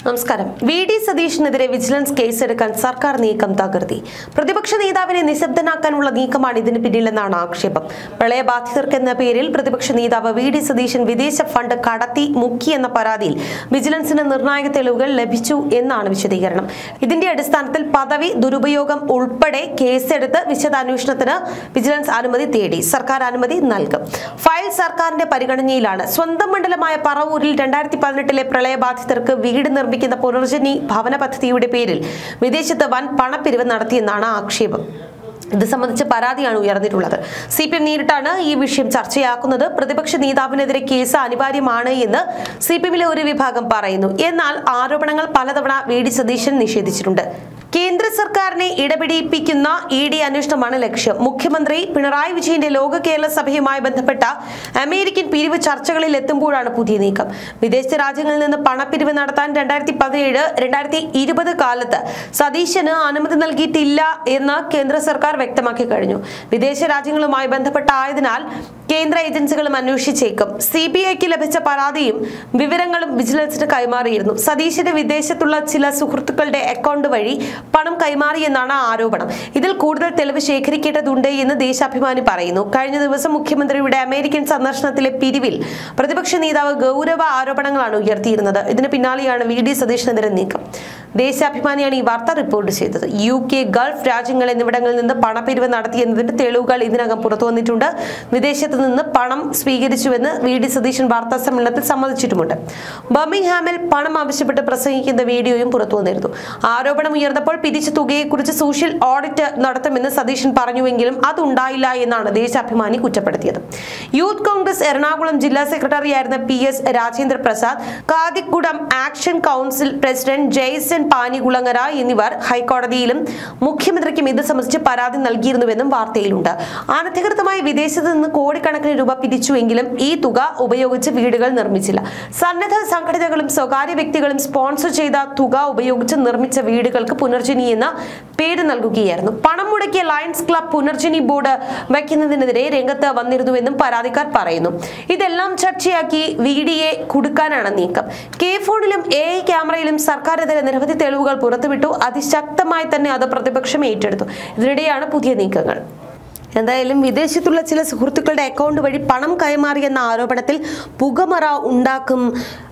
നമസ്കാരം V D സതീഷിനെതിരെ vigilance കേസെടുക്കാൻ സർക്കാർ നീക്കം തകർത്തി പ്രതിപക്ഷ നേതാവിനെ നിശബ്ദനാക്കാനുള്ള നീക്കമാണ് ഇതിന് പിന്നിലെന്നാണ് ആക്ഷേപം പ്രളയബാധിതർക്ക് എന്ന പേരിൽ പ്രതിപക്ഷ നേതാവ് വി ഡി സതീശൻ വിദേശ ഫണ്ട് കടത്തി മുക്കി എന്ന പരാതിയിൽ വിജിലൻസിന് നിർണായക തെളിവുകൾ ലഭിച്ചു എന്നാണ് വിശദീകരണം ഇതിന്റെ അടിസ്ഥാനത്തിൽ പദവി ദുരുപയോഗം ഉൾപ്പെടെ കേസെടുത്ത് വിശദാന്വേഷണത്തിന് വിജിലൻസ് അനുമതി തേടി സർക്കാർ അനുമതി നൽകും ഫയൽ സർക്കാരിന്റെ പരിഗണനയിലാണ് സ്വന്തം മണ്ഡലമായ പറവൂരിൽ രണ്ടായിരത്തി പതിനെട്ടിലെ പ്രളയബാധിതർക്ക് വീട് നിർമ്മിക്കുന്ന പുനർജനി ഭവന പദ്ധതിയുടെ പേരിൽ വിദേശത്ത് വൻ പണപ്പിരിവ് നടത്തിയെന്നാണ് ആക്ഷേപം ഇത് സംബന്ധിച്ച് പരാതിയാണ് ഉയർന്നിട്ടുള്ളത് സി പി എം നേരിട്ടാണ് ഈ വിഷയം ചർച്ചയാക്കുന്നത് പ്രതിപക്ഷ നേതാവിനെതിരെ കേസ് അനിവാര്യമാണ് എന്ന് സി പി എമ്മിലെ ഒരു വിഭാഗം പറയുന്നു എന്നാൽ ആരോപണങ്ങൾ പലതവണ വി ഡി സതീശൻ നിഷേധിച്ചിട്ടുണ്ട് കേന്ദ്ര സർക്കാരിനെ ഇടപിടിപ്പിക്കുന്ന ഇ ഡി അന്വേഷണമാണ് ലക്ഷ്യം മുഖ്യമന്ത്രി പിണറായി വിജയന്റെ ലോക കേരള സഭയുമായി ബന്ധപ്പെട്ട അമേരിക്കൻ പിരിവ് ചർച്ചകളിൽ എത്തുമ്പോഴാണ് പുതിയ നീക്കം വിദേശ രാജ്യങ്ങളിൽ നിന്ന് പണപ്പിരിവ് നടത്താൻ രണ്ടായിരത്തി പതിനേഴ് രണ്ടായിരത്തി ഇരുപത് കാലത്ത് സതീശന് അനുമതി നൽകിയിട്ടില്ല എന്ന് കേന്ദ്ര സർക്കാർ വ്യക്തമാക്കി കഴിഞ്ഞു വിദേശ രാജ്യങ്ങളുമായി ബന്ധപ്പെട്ടായതിനാൽ കേന്ദ്ര ഏജൻസികളും അന്വേഷിച്ചേക്കും സി ബി ഐക്ക് ലഭിച്ച പരാതിയും വിവരങ്ങളും വിജിലൻസിന് കൈമാറിയിരുന്നു സതീശന്റെ വിദേശത്തുള്ള ചില സുഹൃത്തുക്കളുടെ അക്കൗണ്ട് വഴി പണം കൈമാറിയെന്നാണ് ആരോപണം ഇതിൽ കൂടുതൽ തെളിവ് ശേഖരിക്കേണ്ടതുണ്ട് എന്ന് ദേശാഭിമാനി പറയുന്നു കഴിഞ്ഞ ദിവസം മുഖ്യമന്ത്രിയുടെ അമേരിക്കൻ സന്ദർശനത്തിലെ പിരിവിൽ പ്രതിപക്ഷ നേതാവ് ഗൗരവ ആരോപണങ്ങളാണ് ഉയർത്തിയിരുന്നത് ഇതിന് പിന്നാലെയാണ് വി ഡി സതീഷിനെതിരെ നീക്കം ദേശാഭിമാനിയാണ് ഈ വാർത്ത റിപ്പോർട്ട് ചെയ്തത് യു കെ ഗൾഫ് രാജ്യങ്ങൾ എന്നിവിടങ്ങളിൽ നിന്ന് പണപ്പിരിവ് നടത്തിയെന്നതിന്റെ തെളിവുകൾ ഇതിനകം പുറത്തു വന്നിട്ടുണ്ട് വിദേശത്ത് നിന്ന് പണം സ്വീകരിച്ചുവെന്ന് വി ഡി സതീശൻ വാർത്താ സമ്മേളനത്തിൽ സമ്മതിച്ചിട്ടുമുണ്ട് ബർമിംഗ്ഹാമിൽ പണം ആവശ്യപ്പെട്ട് പ്രസംഗിക്കുന്ന വീഡിയോയും പുറത്തു വന്നിരുന്നു ആരോപണം ഉയർന്നപ്പോൾ പിരിച്ച തുകയെക്കുറിച്ച് സോഷ്യൽ ഓഡിറ്റ് നടത്തുമെന്ന് സതീശൻ പറഞ്ഞുവെങ്കിലും അതുണ്ടായില്ല എന്നാണ് ദേശാഭിമാനി കുറ്റപ്പെടുത്തിയത് യൂത്ത് കോൺഗ്രസ് എറണാകുളം ജില്ലാ സെക്രട്ടറിയായിരുന്ന P S Rajendra Prasad Kathikudam action council president Jaison Panikulangara എന്നിവർ ഹൈക്കോടതിയിലും മുഖ്യമന്ത്രിക്കും ഇത് സംബന്ധിച്ച് പരാതി നൽകിയിരുന്നുവെന്നും വാർത്തയിലുണ്ട് അനധികൃതമായി വിദേശത്ത് നിന്ന് കോടിക്കണക്കിന് രൂപ പിരിച്ചുവെങ്കിലും ഈ തുക ഉപയോഗിച്ച് വീടുകൾ നിർമ്മിച്ചില്ല സന്നദ്ധ സംഘടനകളും സ്വകാര്യ വ്യക്തികളും സ്പോൺസർ ചെയ്ത തുക ഉപയോഗിച്ച് നിർമ്മിച്ച വീടുകൾക്ക് പുനർജനി എന്ന പേര് നൽകുകയായിരുന്നു പണം മുടക്കിയ ലയൺസ് ക്ലബ് പുനർജനി ബോർഡ് വയ്ക്കുന്നതിനെതിരെ രംഗത്ത് വന്നിരുന്നുവെന്നും പരാതിക്കാർ പറയുന്നു ഇതെല്ലാം ചർച്ചയാക്കി വി ഡിയെ കുടുക്കാനാണ് നീക്കം കെ ഫോണിലും എ ഐ ക്യാമറയിലും സർക്കാരിനെതിരെ നിരവധി തെളിവുകൾ പുറത്തുവിട്ടു അതിശക്തമായി തന്നെ അത് പ്രതിപക്ഷം ഏറ്റെടുത്തു ഇതിനിടെയാണ് പുതിയ നീക്കങ്ങൾ എന്തായാലും വിദേശത്തുള്ള ചില സുഹൃത്തുക്കളുടെ അക്കൗണ്ട് വഴി പണം കൈമാറിയെന്ന ആരോപണത്തിൽ പുകമറ ഉണ്ടാക്കും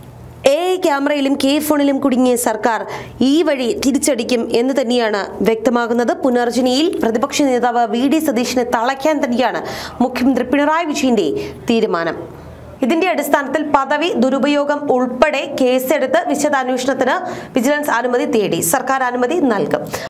എ ഐ ക്യാമറയിലും കെ ഫോണിലും കുടുങ്ങിയ സർക്കാർ ഈ വഴി തിരിച്ചടിക്കും എന്ന് തന്നെയാണ് വ്യക്തമാകുന്നത് പുനർജനിയിൽ പ്രതിപക്ഷ നേതാവ് വി ഡി സതീഷിനെ തളയ്ക്കാൻ തന്നെയാണ് മുഖ്യമന്ത്രി പിണറായി വിജയന്റെ തീരുമാനം ഇതിന്റെ അടിസ്ഥാനത്തിൽ പദവി ദുരുപയോഗം ഉൾപ്പെടെ കേസെടുത്ത് വിശദാന്വേഷണത്തിന് വിജിലൻസ് അനുമതി തേടി സർക്കാർ അനുമതി നൽകും